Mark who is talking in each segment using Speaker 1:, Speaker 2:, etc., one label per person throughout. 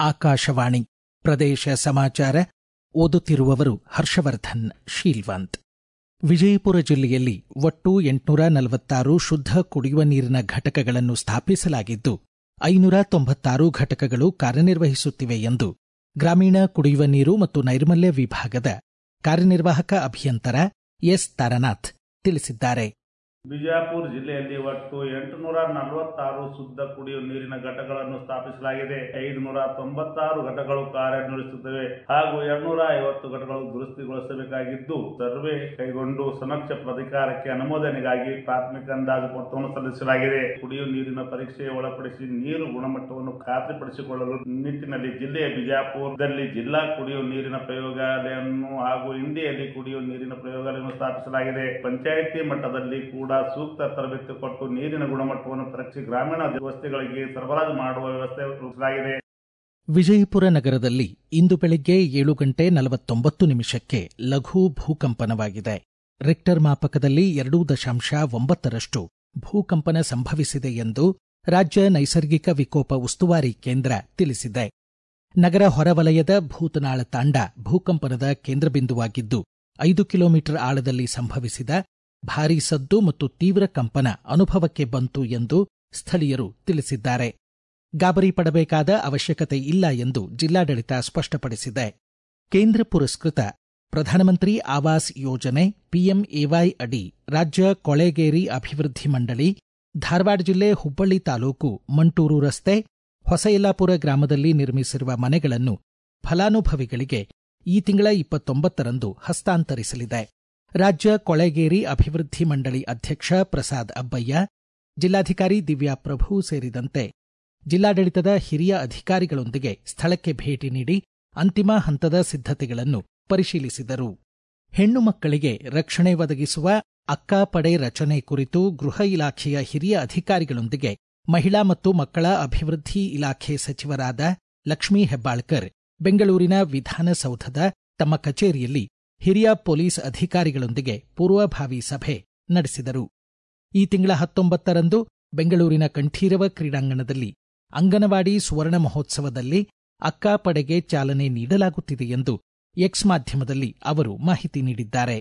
Speaker 1: ಆಕಾಶವಾಣಿ ಪ್ರದೇಶ ಸಮಾಚಾರ ಓದುತ್ತಿರುವವರು ಹರ್ಷವರ್ಧನ್ ಶೀಲ್ವಂತ್ ವಿಜಯಪುರ ಜಿಲ್ಲೆಯಲ್ಲಿ ಒಟ್ಟು ಎಂಟುನೂರ ನಲವತ್ತಾರು ಶುದ್ಧ ಕುಡಿಯುವ ನೀರಿನ ಘಟಕಗಳನ್ನು ಸ್ಥಾಪಿಸಲಾಗಿದ್ದು ಐನೂರ ತೊಂಬತ್ತಾರು ಘಟಕಗಳು ಕಾರ್ಯನಿರ್ವಹಿಸುತ್ತಿವೆ ಎಂದು ಗ್ರಾಮೀಣ ಕುಡಿಯುವ ನೀರು ಮತ್ತು ನೈರ್ಮಲ್ಯ ವಿಭಾಗದ ಕಾರ್ಯನಿರ್ವಾಹಕ ಅಭಿಯಂತರ ಎಸ್ ತಾರನಾಥ್ ತಿಳಿಸಿದ್ದಾರೆ
Speaker 2: ಬಿಜಾಪುರ ಜಿಲ್ಲೆಯಲ್ಲಿ ಒಟ್ಟು ಎಂಟುನೂರ ನಲವತ್ತಾರು ಶುದ್ಧ ಕುಡಿಯುವ ನೀರಿನ ಘಟಕಗಳನ್ನು ಸ್ಥಾಪಿಸಲಾಗಿದೆ ಐದುನೂರ ತೊಂಬತ್ತಾರು ಘಟಕಗಳು ಕಾರ್ಯನಿರ್ವಹಿಸುತ್ತವೆ ಹಾಗೂ ಎರಡ್ನೂರ ಐವತ್ತು ಘಟಕಗಳು ದುರಸ್ತಿಗೊಳಿಸಬೇಕಾಗಿದ್ದು ಸರ್ವೆ ಕೈಗೊಂಡು ಸಮಕ್ಷ ಪ್ರಾಧಿಕಾರಕ್ಕೆ ಅನುಮೋದನೆಗಾಗಿ ಪ್ರಾಥಮಿಕ ಅಂದಾಜು ಮೊತ್ತವನ್ನು ಸಲ್ಲಿಸಲಾಗಿದೆ ಕುಡಿಯುವ ನೀರಿನ ಪರೀಕ್ಷೆಗೆ ಒಳಪಡಿಸಿ ನೀರು ಗುಣಮಟ್ಟವನ್ನು ಖಾತ್ರಿಪಡಿಸಿಕೊಳ್ಳಲು ನಿಟ್ಟಿನಲ್ಲಿ ಜಿಲ್ಲೆಯ ಬಿಜಾಪುರದಲ್ಲಿ ಜಿಲ್ಲಾ ಕುಡಿಯುವ ನೀರಿನ ಪ್ರಯೋಗಾಲಯವನ್ನು ಹಾಗೂ ಇಂಡಿಯಲ್ಲಿ ಕುಡಿಯುವ ನೀರಿನ ಪ್ರಯೋಗಾಲಯವನ್ನು ಸ್ಥಾಪಿಸಲಾಗಿದೆ ಪಂಚಾಯಿತಿ ಮಟ್ಟದಲ್ಲಿ ಕೂಡ ಸೂಕ್ತ ತರಬೇತಿ ಕೊಟ್ಟು ನೀರಿನ ಗುಣಮಟ್ಟವನ್ನು ಪರೀಕ್ಷೆ ಗ್ರಾಮೀಣ ವ್ಯವಸ್ಥೆಗಳಿಗೆ ಸರಬರಾಜು ಮಾಡುವ ವ್ಯವಸ್ಥೆ ರೂಪಿಸಲಾಗಿದೆ
Speaker 1: ವಿಜಯಪುರ ನಗರದಲ್ಲಿ ಇಂದು ಬೆಳಗ್ಗೆ ಏಳು ಗಂಟೆ ನಲವತ್ತೊಂಬತ್ತು ನಿಮಿಷಕ್ಕೆ ಲಘು ಭೂಕಂಪನವಾಗಿದೆ ರಿಕ್ಟರ್ ಮಾಪಕದಲ್ಲಿ ಎರಡು ದಶಾಂಶ ಒಂಬತ್ತರಷ್ಟು ಭೂಕಂಪನ ಸಂಭವಿಸಿದೆ ಎಂದು ರಾಜ್ಯ ನೈಸರ್ಗಿಕ ವಿಕೋಪ ಉಸ್ತುವಾರಿ ಕೇಂದ್ರ ತಿಳಿಸಿದೆ ನಗರ ಹೊರವಲಯದ ಭೂತನಾಳ ತಾಂಡ ಭೂಕಂಪನದ ಕೇಂದ್ರಬಿಂದುವಾಗಿದ್ದು ಐದು ಕಿಲೋಮೀಟರ್ ಆಳದಲ್ಲಿ ಸಂಭವಿಸಿದ ಭಾರೀ ಸದ್ದು ಮತ್ತು ತೀವ್ರ ಕಂಪನ ಅನುಭವಕ್ಕೆ ಬಂತು ಎಂದು ಸ್ಥಳೀಯರು ತಿಳಿಸಿದ್ದಾರೆ ಗಾಬರಿ ಪಡಬೇಕಾದ ಅವಶ್ಯಕತೆ ಇಲ್ಲ ಎಂದು ಜಿಲ್ಲಾಡಳಿತ ಸ್ಪಷ್ಟಪಡಿಸಿದೆ ಕೇಂದ್ರ ಪುರಸ್ಕೃತ ಪ್ರಧಾನಮಂತ್ರಿ ಆವಾಸ್ ಯೋಜನೆ ಪಿಎಂಎವೈ ಅಡಿ ರಾಜ್ಯ ಕೊಳೆಗೇರಿ ಅಭಿವೃದ್ಧಿ ಮಂಡಳಿ ಧಾರವಾಡ ಜಿಲ್ಲೆ ಹುಬ್ಬಳ್ಳಿ ತಾಲೂಕು ಮಂಟೂರು ರಸ್ತೆ ಹೊಸಯಲ್ಲಾಪುರ ಗ್ರಾಮದಲ್ಲಿ ನಿರ್ಮಿಸಿರುವ ಮನೆಗಳನ್ನು ಫಲಾನುಭವಿಗಳಿಗೆ ಈ ತಿಂಗಳ ಇಪ್ಪತ್ತೊಂಬತ್ತರಂದು ಹಸ್ತಾಂತರಿಸಲಿದೆ ರಾಜ್ಯ ಕೊಳೆಗೇರಿ ಅಭಿವೃದ್ಧಿ ಮಂಡಳಿ ಅಧ್ಯಕ್ಷ ಪ್ರಸಾದ್ ಅಬ್ಬಯ್ಯ ಜಿಲ್ಲಾಧಿಕಾರಿ ದಿವ್ಯಾ ಪ್ರಭು ಸೇರಿದಂತೆ ಜಿಲ್ಲಾಡಳಿತದ ಹಿರಿಯ ಅಧಿಕಾರಿಗಳೊಂದಿಗೆ ಸ್ಥಳಕ್ಕೆ ಭೇಟಿ ನೀಡಿ ಅಂತಿಮ ಹಂತದ ಸಿದ್ಧತೆಗಳನ್ನು ಪರಿಶೀಲಿಸಿದರು ಹೆಣ್ಣು ಮಕ್ಕಳಿಗೆ ರಕ್ಷಣೆ ಒದಗಿಸುವ ಅಕ್ಕಾಪಡೆ ರಚನೆ ಕುರಿತು ಗೃಹ ಇಲಾಖೆಯ ಹಿರಿಯ ಅಧಿಕಾರಿಗಳೊಂದಿಗೆ ಮಹಿಳಾ ಮತ್ತು ಮಕ್ಕಳ ಅಭಿವೃದ್ಧಿ ಇಲಾಖೆ ಸಚಿವರಾದ ಲಕ್ಷ್ಮೀ ಹೆಬ್ಬಾಳ್ಕರ್ ಬೆಂಗಳೂರಿನ ವಿಧಾನಸೌಧದ ತಮ್ಮ ಕಚೇರಿಯಲ್ಲಿ ಹಿರಿಯ ಪೊಲೀಸ್ ಅಧಿಕಾರಿಗಳೊಂದಿಗೆ ಪೂರ್ವಭಾವಿ ಸಭೆ ನಡೆಸಿದರು ಈ ತಿಂಗಳ ಹತ್ತೊಂಬತ್ತರಂದು ಬೆಂಗಳೂರಿನ ಕಂಠೀರವ ಕ್ರೀಡಾಂಗಣದಲ್ಲಿ ಅಂಗನವಾಡಿ ಸುವರ್ಣ ಮಹೋತ್ಸವದಲ್ಲಿ ಅಕ್ಕಾಪಡೆಗೆ ಚಾಲನೆ ನೀಡಲಾಗುತ್ತಿದೆ ಎಂದು ಎಕ್ಸ್ ಮಾಧ್ಯಮದಲ್ಲಿ ಅವರು ಮಾಹಿತಿ ನೀಡಿದ್ದಾರೆ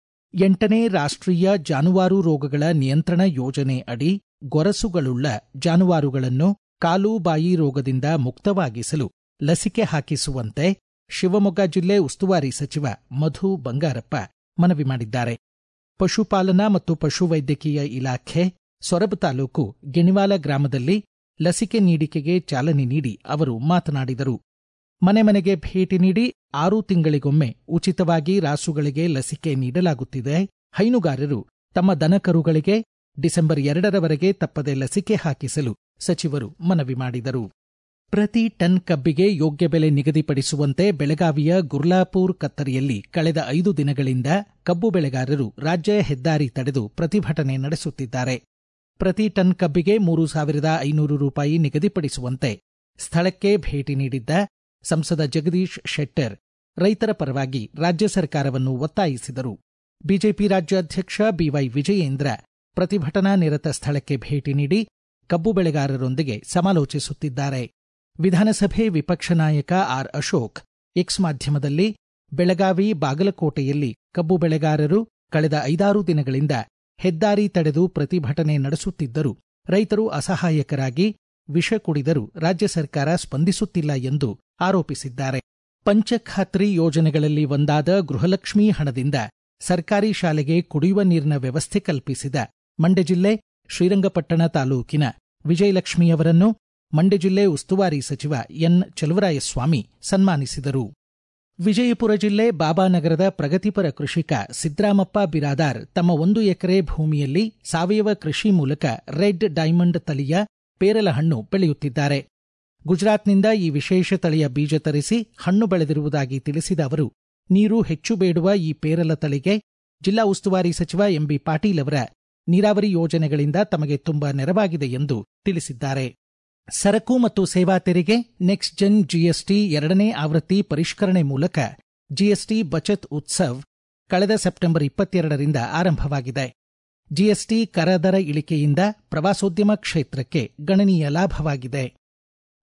Speaker 1: ಎಂಟನೇ ರಾಷ್ಟ್ರೀಯ ಜಾನುವಾರು ರೋಗಗಳ ನಿಯಂತ್ರಣ ಯೋಜನೆ ಅಡಿ ಗೊರಸುಗಳುಳ್ಳ ಜಾನುವಾರುಗಳನ್ನು ಕಾಲು ಬಾಯಿ ರೋಗದಿಂದ ಮುಕ್ತವಾಗಿಸಲು ಲಸಿಕೆ ಹಾಕಿಸುವಂತೆ ಶಿವಮೊಗ್ಗ ಜಿಲ್ಲೆ ಉಸ್ತುವಾರಿ ಸಚಿವ ಮಧು ಬಂಗಾರಪ್ಪ ಮನವಿ ಮಾಡಿದ್ದಾರೆ ಪಶುಪಾಲನಾ ಮತ್ತು ಪಶುವೈದ್ಯಕೀಯ ಇಲಾಖೆ ಸೊರಬ ತಾಲೂಕು ಗಿಣಿವಾಲ ಗ್ರಾಮದಲ್ಲಿ ಲಸಿಕೆ ನೀಡಿಕೆಗೆ ಚಾಲನೆ ನೀಡಿ ಅವರು ಮಾತನಾಡಿದರು ಮನೆ ಮನೆಗೆ ಭೇಟಿ ನೀಡಿ ಆರು ತಿಂಗಳಿಗೊಮ್ಮೆ ಉಚಿತವಾಗಿ ರಾಸುಗಳಿಗೆ ಲಸಿಕೆ ನೀಡಲಾಗುತ್ತಿದೆ ಹೈನುಗಾರರು ತಮ್ಮ ದನಕರುಗಳಿಗೆ ಡಿಸೆಂಬರ್ ಎರಡರವರೆಗೆ ತಪ್ಪದೆ ಲಸಿಕೆ ಹಾಕಿಸಲು ಸಚಿವರು ಮನವಿ ಮಾಡಿದರು ಪ್ರತಿ ಟನ್ ಕಬ್ಬಿಗೆ ಯೋಗ್ಯ ಬೆಲೆ ನಿಗದಿಪಡಿಸುವಂತೆ ಬೆಳಗಾವಿಯ ಗುರ್ಲಾಪುರ್ ಕತ್ತರಿಯಲ್ಲಿ ಕಳೆದ ಐದು ದಿನಗಳಿಂದ ಕಬ್ಬು ಬೆಳೆಗಾರರು ರಾಜ್ಯ ಹೆದ್ದಾರಿ ತಡೆದು ಪ್ರತಿಭಟನೆ ನಡೆಸುತ್ತಿದ್ದಾರೆ ಪ್ರತಿ ಟನ್ ಕಬ್ಬಿಗೆ ಮೂರು ಸಾವಿರದ ಐನೂರು ರೂಪಾಯಿ ನಿಗದಿಪಡಿಸುವಂತೆ ಸ್ಥಳಕ್ಕೆ ಭೇಟಿ ನೀಡಿದ್ದ ಸಂಸದ ಜಗದೀಶ್ ಶೆಟ್ಟರ್ ರೈತರ ಪರವಾಗಿ ರಾಜ್ಯ ಸರ್ಕಾರವನ್ನು ಒತ್ತಾಯಿಸಿದರು ಬಿಜೆಪಿ ರಾಜ್ಯಾಧ್ಯಕ್ಷ ಬಿವೈ ವಿಜಯೇಂದ್ರ ಪ್ರತಿಭಟನಾ ನಿರತ ಸ್ಥಳಕ್ಕೆ ಭೇಟಿ ನೀಡಿ ಕಬ್ಬು ಬೆಳೆಗಾರರೊಂದಿಗೆ ಸಮಾಲೋಚಿಸುತ್ತಿದ್ದಾರೆ ವಿಧಾನಸಭೆ ವಿಪಕ್ಷ ನಾಯಕ ಆರ್ ಅಶೋಕ್ ಎಕ್ಸ್ ಮಾಧ್ಯಮದಲ್ಲಿ ಬೆಳಗಾವಿ ಬಾಗಲಕೋಟೆಯಲ್ಲಿ ಕಬ್ಬು ಬೆಳೆಗಾರರು ಕಳೆದ ಐದಾರು ದಿನಗಳಿಂದ ಹೆದ್ದಾರಿ ತಡೆದು ಪ್ರತಿಭಟನೆ ನಡೆಸುತ್ತಿದ್ದರೂ ರೈತರು ಅಸಹಾಯಕರಾಗಿ ವಿಷ ಕುಡಿದರೂ ರಾಜ್ಯ ಸರ್ಕಾರ ಸ್ಪಂದಿಸುತ್ತಿಲ್ಲ ಎಂದು ಆರೋಪಿಸಿದ್ದಾರೆ ಪಂಚಖಾತ್ರಿ ಯೋಜನೆಗಳಲ್ಲಿ ಒಂದಾದ ಗೃಹಲಕ್ಷ್ಮಿ ಹಣದಿಂದ ಸರ್ಕಾರಿ ಶಾಲೆಗೆ ಕುಡಿಯುವ ನೀರಿನ ವ್ಯವಸ್ಥೆ ಕಲ್ಪಿಸಿದ ಮಂಡ್ಯ ಜಿಲ್ಲೆ ಶ್ರೀರಂಗಪಟ್ಟಣ ತಾಲೂಕಿನ ವಿಜಯಲಕ್ಷ್ಮಿಯವರನ್ನು ಮಂಡ್ಯ ಜಿಲ್ಲೆ ಉಸ್ತುವಾರಿ ಸಚಿವ ಎನ್ ಚಲುವರಾಯಸ್ವಾಮಿ ಸನ್ಮಾನಿಸಿದರು ವಿಜಯಪುರ ಜಿಲ್ಲೆ ಬಾಬಾನಗರದ ಪ್ರಗತಿಪರ ಕೃಷಿಕ ಸಿದ್ರಾಮಪ್ಪ ಬಿರಾದಾರ್ ತಮ್ಮ ಒಂದು ಎಕರೆ ಭೂಮಿಯಲ್ಲಿ ಸಾವಯವ ಕೃಷಿ ಮೂಲಕ ರೆಡ್ ಡೈಮಂಡ್ ತಳಿಯ ಪೇರಲ ಹಣ್ಣು ಬೆಳೆಯುತ್ತಿದ್ದಾರೆ ಗುಜರಾತ್ನಿಂದ ಈ ವಿಶೇಷ ತಳಿಯ ಬೀಜ ತರಿಸಿ ಹಣ್ಣು ಬೆಳೆದಿರುವುದಾಗಿ ತಿಳಿಸಿದ ಅವರು ನೀರು ಹೆಚ್ಚು ಬೇಡುವ ಈ ಪೇರಲ ತಳಿಗೆ ಜಿಲ್ಲಾ ಉಸ್ತುವಾರಿ ಸಚಿವ ಎಂಬಿ ಪಾಟೀಲ್ ಅವರ ನೀರಾವರಿ ಯೋಜನೆಗಳಿಂದ ತಮಗೆ ತುಂಬಾ ನೆರವಾಗಿದೆ ಎಂದು ತಿಳಿಸಿದ್ದಾರೆ ಸರಕು ಮತ್ತು ಸೇವಾ ತೆರಿಗೆ ನೆಕ್ಸ್ಟ್ ಜೆನ್ ಜಿಎಸ್ಟಿ ಎರಡನೇ ಆವೃತ್ತಿ ಪರಿಷ್ಕರಣೆ ಮೂಲಕ ಜಿಎಸ್ಟಿ ಬಚತ್ ಉತ್ಸವ್ ಕಳೆದ ಸೆಪ್ಟೆಂಬರ್ ಇಪ್ಪತ್ತೆರಡರಿಂದ ಆರಂಭವಾಗಿದೆ ಜಿಎಸ್ಟಿ ಕರದರ ಇಳಿಕೆಯಿಂದ ಪ್ರವಾಸೋದ್ಯಮ ಕ್ಷೇತ್ರಕ್ಕೆ ಗಣನೀಯ ಲಾಭವಾಗಿದೆ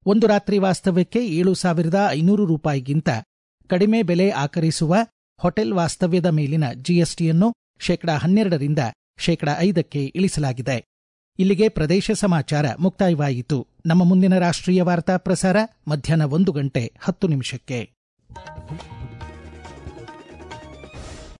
Speaker 1: ಒಂದು ರಾತ್ರಿ ವಾಸ್ತವ್ಯಕ್ಕೆ ಏಳು ಸಾವಿರದ ಐನೂರು ರೂಪಾಯಿಗಿಂತ ಕಡಿಮೆ ಬೆಲೆ ಆಕರಿಸುವ ಹೋಟೆಲ್ ವಾಸ್ತವ್ಯದ ಮೇಲಿನ ಜಿಎಸ್ಟಿಯನ್ನು ಶೇಕಡಾ ಹನ್ನೆರಡರಿಂದ ಶೇಕಡಾ ಐದಕ್ಕೆ ಇಳಿಸಲಾಗಿದೆ ಇಲ್ಲಿಗೆ ಪ್ರದೇಶ ಸಮಾಚಾರ ಮುಕ್ತಾಯವಾಯಿತು ನಮ್ಮ ಮುಂದಿನ ರಾಷ್ಟ್ರೀಯ ವಾರ್ತಾ ಪ್ರಸಾರ ಮಧ್ಯಾಹ್ನ ಒಂದು ಗಂಟೆ ಹತ್ತು ನಿಮಿಷಕ್ಕೆ